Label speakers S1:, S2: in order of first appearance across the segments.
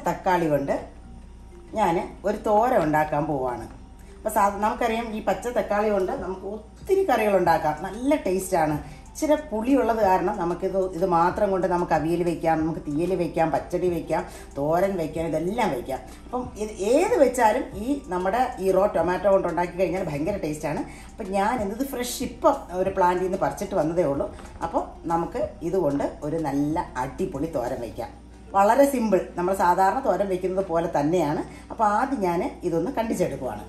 S1: തക്കാളി കൊണ്ട് ഞാൻ ഒരു തോര ഉണ്ടാക്കാൻ പോവാണ് അപ്പോൾ സാ നമുക്കറിയാം ഈ പച്ച തക്കാളി കൊണ്ട് നമുക്ക് ഒത്തിരി കറികൾ ഉണ്ടാക്കാം നല്ല ടേസ്റ്റാണ് ഇച്ചിരി പുളിയുള്ളത് കാരണം നമുക്കിത് ഇത് മാത്രം കൊണ്ട് നമുക്ക് അവിയൽ വെക്കാം നമുക്ക് തീയൽ വെക്കാം പച്ചടി വെക്കാം തോരൻ വെക്കാം ഇതെല്ലാം വെക്കാം അപ്പം ഇത് ഏത് വെച്ചാലും ഈ നമ്മുടെ ഈ റോ ടൊമാറ്റോ കൊണ്ട് ഉണ്ടാക്കി കഴിഞ്ഞാൽ ഭയങ്കര ടേസ്റ്റാണ് അപ്പം ഞാൻ ഇത് ഫ്രഷ് ഇപ്പം ഒരു പ്ലാന്റിൽ നിന്ന് പറിച്ചിട്ട് വന്നതേ ഉള്ളൂ അപ്പോൾ നമുക്ക് ഇതുകൊണ്ട് ഒരു നല്ല അടിപൊളി തോരൻ വയ്ക്കാം വളരെ സിമ്പിൾ നമ്മൾ സാധാരണ തോരൻ വെക്കുന്നത് പോലെ തന്നെയാണ് അപ്പോൾ ആദ്യം ഞാൻ ഇതൊന്ന് കണ്ടിച്ചെടുക്കുവാണ്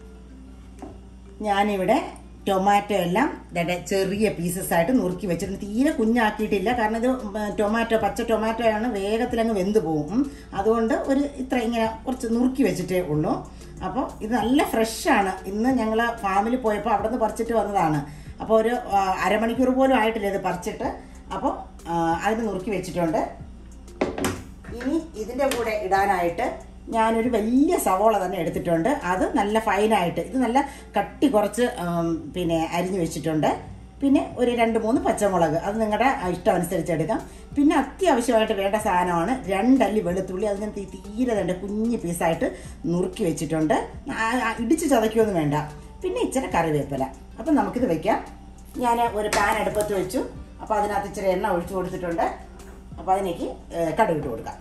S1: ഞാനിവിടെ ടൊമാറ്റോ എല്ലാം ദേ ചെറിയ പീസസ് ആയിട്ട് നുറുക്കി വെച്ചിട്ടുണ്ട് തീരെ കുഞ്ഞാക്കിയിട്ടില്ല കാരണം ഇത് ടൊമാറ്റോ പച്ച ടൊമാറ്റോ ആണ് വേഗത്തിലങ്ങ് വെന്ത് പോകും ഉം. അതുകൊണ്ട് ഒരു ഇത്ര ഇങ്ങനെ കുറച്ച് നുറുക്കി വെച്ചിട്ടേ ഉള്ളൂ അപ്പോൾ ഇത് നല്ല ഫ്രഷാണ് ഇന്ന് ഞങ്ങൾ ഫാമിൽ പോയപ്പോൾ അവിടെ നിന്ന് പറിച്ചിട്ട് വന്നതാണ് അപ്പോൾ ഒരു ആ, അരമണിക്കൂർ പോലും ആയിട്ടില്ല ഇത് പറിച്ചിട്ട് അപ്പോൾ ആ, അതിന് നുറുക്കി വെച്ചിട്ടുണ്ട് ഇനി ഇതിൻ്റെ കൂടെ ഇടാനായിട്ട് ഞാനൊരു വലിയ സവോള തന്നെ എടുത്തിട്ടുണ്ട് അത് നല്ല ഫൈനായിട്ട് ഇത് നല്ല കട്ടി കുറച്ച് ഉം, പിന്നെ അരിഞ്ഞു വെച്ചിട്ടുണ്ട് പിന്നെ ഒരു രണ്ട് മൂന്ന് പച്ചമുളക് അത് നിങ്ങളുടെ ഇഷ്ടം അനുസരിച്ച് എടുക്കാം പിന്നെ അത്യാവശ്യമായിട്ട് വേണ്ട സാധനമാണ് രണ്ടല്ലി വെളുത്തുള്ളി അത് ഞാൻ തീ- തീരെ തന്നെ കുഞ്ഞ് പീസായിട്ട് നുറുക്കി വെച്ചിട്ടുണ്ട് ആ, ആ, ഇടിച്ച് ചതയ്ക്കൊന്നും വേണ്ട പിന്നെ ഇച്ചിരി കറിവേപ്പില അപ്പം നമുക്കിത് വെക്കാം ഞാൻ ഒരു പാൻ അടുപ്പത്ത് വെച്ചു അപ്പോൾ അതിനകത്ത് ഇച്ചിരി എണ്ണ ഒഴിച്ചു കൊടുത്തിട്ടുണ്ട് അപ്പോൾ അതിലേക്ക് ഏ, കടുകിട്ട് കൊടുക്കാം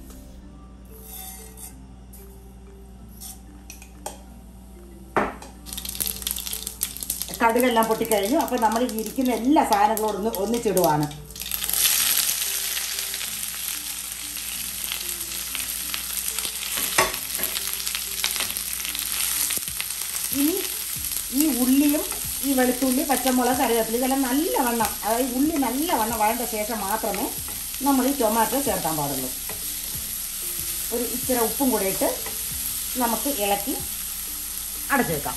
S1: കടുകെല്ലാം പൊട്ടിക്കഴിഞ്ഞു അപ്പോൾ നമ്മൾ ഈ ഇരിക്കുന്ന എല്ലാ സാധനങ്ങളും ഒന്ന് ഒന്നിച്ചിടുവാണ് ഇനി ഈ ഉള്ളിയും ഈ വെളുത്തുള്ളി പച്ചമുളക് കറിവേപ്പില ഇതെല്ലാം നല്ലവണ്ണം അതായത് ഉള്ളി നല്ലവണ്ണം വഴണ്ട ശേഷം മാത്രമേ നമ്മൾ ഈ ടൊമാറ്റോ ചേർക്കാൻ പാടുള്ളൂ ഒരു ഇച്ചിരി ഉപ്പും കൂടെ ഇട്ട് നമുക്ക് ഇളക്കി അടച്ചു വെക്കാം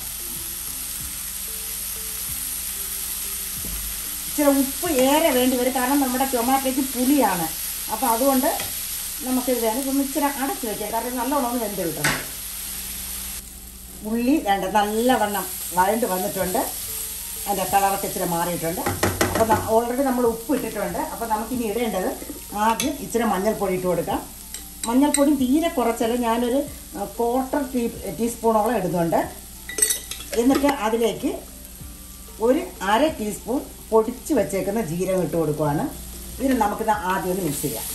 S1: ഇച്ചിരി ഉപ്പ് ഏറെ വേണ്ടി വരും കാരണം നമ്മുടെ ടൊമാറ്റോയ്ക്ക് പുളിയാണ് അപ്പോൾ അതുകൊണ്ട് നമുക്കിത് വേണം ഇതൊന്ന് ഇച്ചിരി അടച്ചു വെക്കാം കാരണം നല്ലോണം ഒന്ന് വെന്ത് കിട്ടണം ഉള്ളി വേണ്ട നല്ലവണ്ണം വഴണ്ട് വന്നിട്ടുണ്ട് അതിൻ്റെ കളറൊക്കെ ഇച്ചിരി മാറിയിട്ടുണ്ട് അപ്പോൾ ഓൾറെഡി നമ്മൾ ഉപ്പ് ഇട്ടിട്ടുണ്ട് അപ്പോൾ നമുക്കിനി ഇടേണ്ടത് ആദ്യം ഇച്ചിരി മഞ്ഞൾപ്പൊടി ഇട്ട് കൊടുക്കാം മഞ്ഞൾപ്പൊടി തീരെ കുറച്ചല്ല ഞാനൊരു ക്വാർട്ടർ ടീ ടീസ്പൂണോളം ഇടുന്നുണ്ട് എന്നിട്ട് അതിലേക്ക് ഒരു അര ടീസ്പൂൺ പൊടിച്ച് വെച്ചേക്കുന്ന ജീരകം ഇട്ട് കൊടുക്കുവാണ് ഇതിന് നമുക്കിത് ആദ്യം ഒന്ന് മിക്സ് ചെയ്യാം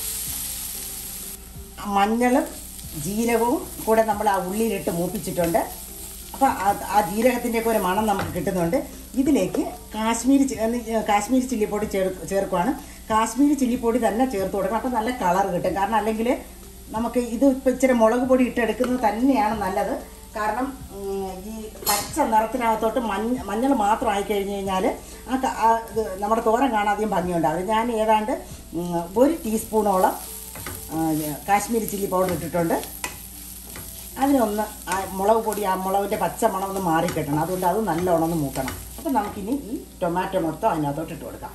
S1: മഞ്ഞളും ജീരകവും കൂടെ നമ്മൾ ആ ഉള്ളിയിലിട്ട് മൂപ്പിച്ചിട്ടുണ്ട് അപ്പോൾ ആ ജീരകത്തിൻ്റെയൊക്കെ ഒരു മണം നമുക്ക് കിട്ടുന്നുണ്ട് ഇതിലേക്ക് കാശ്മീരി ചി- എന്ന് കാശ്മീരി ചില്ലിപ്പൊടി ചേർ ചേർക്കുവാണ് കാശ്മീരി ചില്ലിപ്പൊടി തന്നെ ചേർത്ത് കൊടുക്കണം അപ്പോൾ നല്ല കളർ കിട്ടും കാരണം അല്ലെങ്കിൽ നമുക്ക് ഇത് ഇപ്പം ഇച്ചിരി മുളക് പൊടി ഇട്ടെടുക്കുന്നത് തന്നെയാണ് നല്ലത് കാരണം ഉം, ഈ പച്ച നിറത്തിനകത്തോട്ട് മഞ്ഞ മഞ്ഞൾ മാത്രം ആയി കഴിഞ്ഞ് കഴിഞ്ഞാൽ ആ ക- ആ ഇത് നമ്മുടെ തോരൻ കാണാതെയും ഭംഗിയുണ്ടാവും ഞാൻ ഏതാണ്ട് ഉം, ഒരു ടീസ്പൂണോളം ആ, കാശ്മീരി ചില്ലി പൗഡർ ഇട്ടിട്ടുണ്ട് അതിനൊന്ന് ആ മുളക് പൊടി ആ മുളകിൻ്റെ പച്ച മണം ഒന്ന് മാറിക്കിട്ടണം അതുകൊണ്ട് അത് നല്ലോണം ഒന്ന് മൂക്കണം അപ്പം നമുക്കിനി ഈ ടൊമാറ്റോ മൊത്തം അതിനകത്തോട്ട് ഇട്ട് കൊടുക്കാം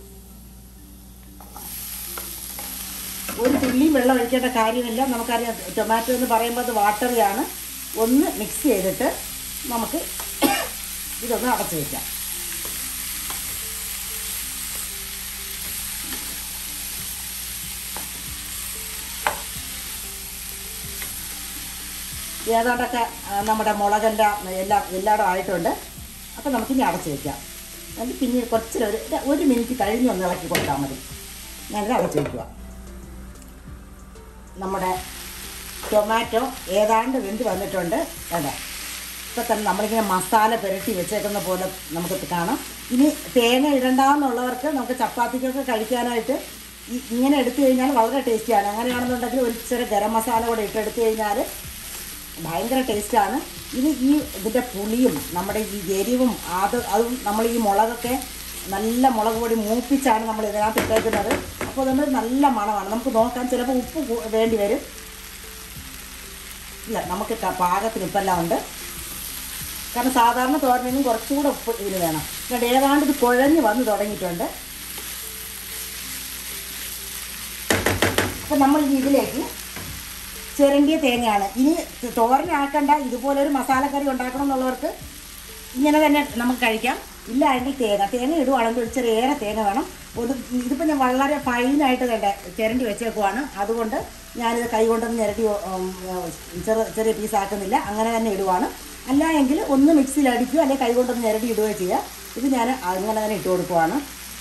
S1: ഒരു തുള്ളിയും വെള്ളം ഒഴിക്കേണ്ട കാര്യമില്ല നമുക്കറിയാം ടൊമാറ്റോ എന്ന് പറയുമ്പോൾ അത് വാട്ടറിയാണ് ഒന്ന് മിക്സ് ചെയ്തിട്ട് നമുക്ക് ഇതൊന്ന് അടച്ചു വയ്ക്കാം ഏതാണ്ടൊക്കെ ആ, നമ്മുടെ മുളകെല്ലാം എല്ലാം എല്ലായിടും ആയിട്ടുണ്ട് അപ്പോൾ നമുക്കിനി അടച്ചു വയ്ക്കാം എന്നിട്ട് പിന്നെ കുറച്ചൊരു ഒരു ഒരു മിനിറ്റ് കഴിഞ്ഞ് ഒന്ന് ഇളക്കി കൊടുത്താൽ മതി ഞാനിത് അടച്ചു വയ്ക്കുക നമ്മുടെ ടൊമാറ്റോ ഏതാണ്ട് വെന്ത് വന്നിട്ടുണ്ട് അതെ ഇപ്പം തന്നെ നമ്മളിങ്ങനെ മസാല പുരട്ടി വെച്ചേക്കുന്ന പോലെ നമുക്ക് കാണാം ഇനി തേങ്ങ ഇടണ്ടെന്നുള്ളവർക്ക് നമുക്ക് ചപ്പാത്തിക്കൊക്കെ കഴിക്കാനായിട്ട് ഈ ഇങ്ങനെ എടുത്തു കഴിഞ്ഞാൽ വളരെ ടേസ്റ്റിയാണ് അങ്ങനെയാണെന്നുണ്ടെങ്കിൽ ഒരു ഇച്ചിരി ഗരം മസാല കൂടെ ഇട്ടെടുത്ത് കഴിഞ്ഞാൽ ഭയങ്കര ടേസ്റ്റാണ് ഇത് ഈ ഇതിൻ്റെ പുളിയും നമ്മുടെ ഈ എരിവും അത് അതും നമ്മൾ ഈ മുളകൊക്കെ നല്ല മുളക് പൊടി മൂപ്പിച്ചാണ് നമ്മൾ ഇതിനകത്ത് ഇട്ടേക്കുന്നത് അപ്പോൾ അതുകൊണ്ട് നല്ല മണമാണ് നമുക്ക് നോക്കാം ചിലപ്പോൾ ഉപ്പ് കൂ- വേണ്ടി വരും ഇല്ല നമുക്ക് ക- പാകത്തിന് ഉപ്പെല്ലാം ഉണ്ട് കാരണം സാധാരണ തോരനും കുറച്ചുകൂടെ ഉപ്പ് ഇതിന് വേണം എന്നിട്ട് ഏതാണ്ട് ഇത് കുഴഞ്ഞ് വന്ന് തുടങ്ങിയിട്ടുണ്ട് അപ്പം നമ്മൾ ഇനി ഇതിലേക്ക് ചിരണ്ടിയ തേങ്ങയാണ് ഇനി തോരനാക്കണ്ട ഇതുപോലെ ഒരു മസാലക്കറി ഉണ്ടാക്കണം എന്നുള്ളവർക്ക് ഇങ്ങനെ തന്നെ നമുക്ക് കഴിക്കാം ഇല്ല എങ്കിൽ തേങ്ങ തേങ്ങ ഇടുവാണെങ്കിൽ ഒരു ചെറിയ ഏറെ തേങ്ങ വേണം ഒരു ഇതിപ്പോൾ ഞാൻ വളരെ ഫൈനായിട്ട് തന്നെ ചിരണ്ടി വെച്ചേക്കുവാണ് അതുകൊണ്ട് ഞാനിത് കൈ കൊണ്ടൊന്ന് ഞെരടി ഉം, ചെറു ചെറിയ പീസാക്കുന്നില്ല അങ്ങനെ തന്നെ ഇടുവാണ് അല്ല എങ്കിൽ ഒന്ന് മിക്സിയിൽ അടിക്കുകയോ അല്ലെങ്കിൽ കൈ കൊണ്ടൊന്ന് ഞെരടി ഇടുകയോ ചെയ്യുക ഇത് ഞാൻ അങ്ങനെ തന്നെ ഇട്ട് കൊടുക്കുവാണ്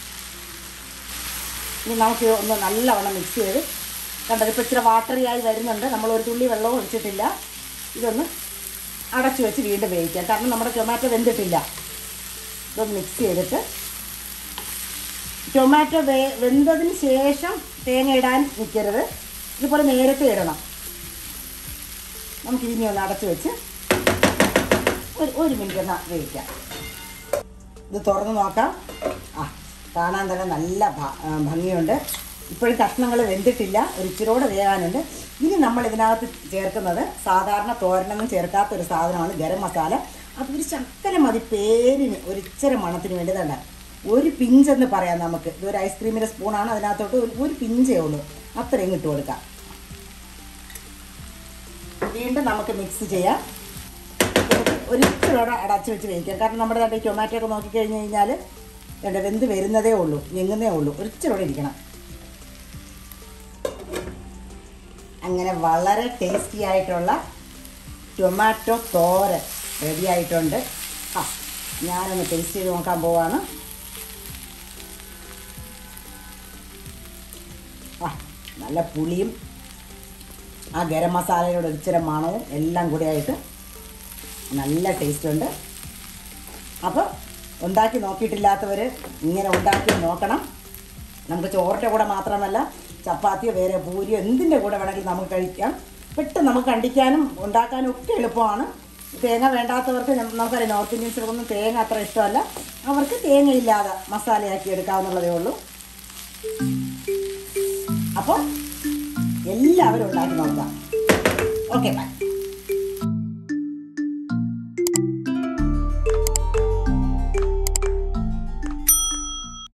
S1: ഇനി നമുക്ക് ഒന്ന് നല്ലവണ്ണം മിക്സ് ചെയ്ത് കണ്ടത് ഇപ്പോൾ ഇച്ചിരി വാട്ടറിയായി വരുന്നുണ്ട് നമ്മൾ ഒരു തുള്ളി വെള്ളവും ഒഴിച്ചിട്ടില്ല ഇതൊന്ന് അടച്ചു വെച്ച് വീണ്ടും വേവിക്കാം കാരണം നമ്മുടെ ടൊമാറ്റോ വെന്തിട്ടില്ല ഇതൊന്ന് മിക്സ് ചെയ്തിട്ട് ടൊമാറ്റോ വേ വെന്തതിന് ശേഷം തേങ്ങ ഇടാൻ നിൽക്കരുത് ഇതുപോലെ നേരത്തെ ഇടണം നമുക്ക് ഇനി ഒന്ന് അടച്ചു വെച്ച് ഒരു ഒരു മിനിറ്റ് ഒന്ന് വേവിക്കാം ഇത് തുറന്ന് നോക്കാം ആ കാണാൻ തന്നെ നല്ല ഭ- ആ, ഭംഗിയുണ്ട് ഇപ്പോഴും കഷ്ണങ്ങൾ വെന്തിട്ടില്ല ഒരു ഇച്ചിരൂടെ വേകാനുണ്ട് ഇനി നമ്മൾ ഇതിനകത്ത് ചേർക്കുന്നത് സാധാരണ തോരനൊന്നും ചേർക്കാത്ത ഒരു സാധനമാണ് ഗരം മസാല അതൊരു ശക്കല മതി പേരിന് ഒരു ഇച്ചിരി മണത്തിന് വേണ്ടി തന്നെ ഒരു പിഞ്ചെന്ന് പറയാം നമുക്ക് ഇതൊരു ഐസ്ക്രീമിൻ്റെ സ്പൂണാണ് അതിനകത്തോട്ട് ഒരു- ഒരു പിഞ്ചേ ഉള്ളൂ അത്രയും ഇട്ട് കൊടുക്കാം വീണ്ടും നമുക്ക് മിക്സ് ചെയ്യാം നമുക്ക് ഒരു ഇച്ചിരോടെ അടച്ചു വെച്ച് വേവിക്കാം കാരണം നമ്മുടെ രണ്ട് ടൊമാറ്റോ ഒക്കെ നോക്കിക്കഴിഞ്ഞ് കഴിഞ്ഞാൽ രണ്ട് വെന്ത് വരുന്നതേ ഉള്ളൂ ഞെങ്ങുന്നേ ഉള്ളൂ ഒരു ഇച്ചിരോടെ ഇരിക്കണം അങ്ങനെ വളരെ ടേസ്റ്റി ആയിട്ടുള്ള ടൊമാറ്റോ തോരൻ റെഡി ആയിട്ടുണ്ട് ആ ഞാനൊന്ന് ടേസ്റ്റ് ചെയ്ത് നോക്കാൻ പോവാണ് ആ നല്ല പുളിയും ആ ഗരം മസാലയുടെ ഒരു ഇച്ചിരി മണവും എല്ലാം കൂടി ആയിട്ട് നല്ല ടേസ്റ്റ് ഉണ്ട് അപ്പോൾ ഉണ്ടാക്കി നോക്കിയിട്ടില്ലാത്തവർ ഇങ്ങനെ ഉണ്ടാക്കി നോക്കണം നമുക്ക് ചോറിൻ്റെ കൂടെ മാത്രമല്ല ചപ്പാത്തിയോ വേറെ പൂരിയോ എന്തിൻ്റെ കൂടെ വേണമെങ്കിലും നമുക്ക് കഴിക്കാം പെട്ടെന്ന് നമുക്ക് കണ്ടിക്കാനും ഉണ്ടാക്കാനും ഒക്കെ എളുപ്പമാണ് തേങ്ങ വേണ്ടാത്തവർക്ക് നം- നമുക്കറിയാം നോർത്ത് ഇന്ത്യൻസിലൊന്നും തേങ്ങ അത്ര ഇഷ്ടമല്ല അവർക്ക് തേങ്ങയില്ലാതെ മസാലയാക്കി എടുക്കാവുന്നതേ ഉള്ളൂ അപ്പോൾ എല്ലാവരും ഉണ്ടാക്കി നോക്കാം ഓക്കെ ബൈ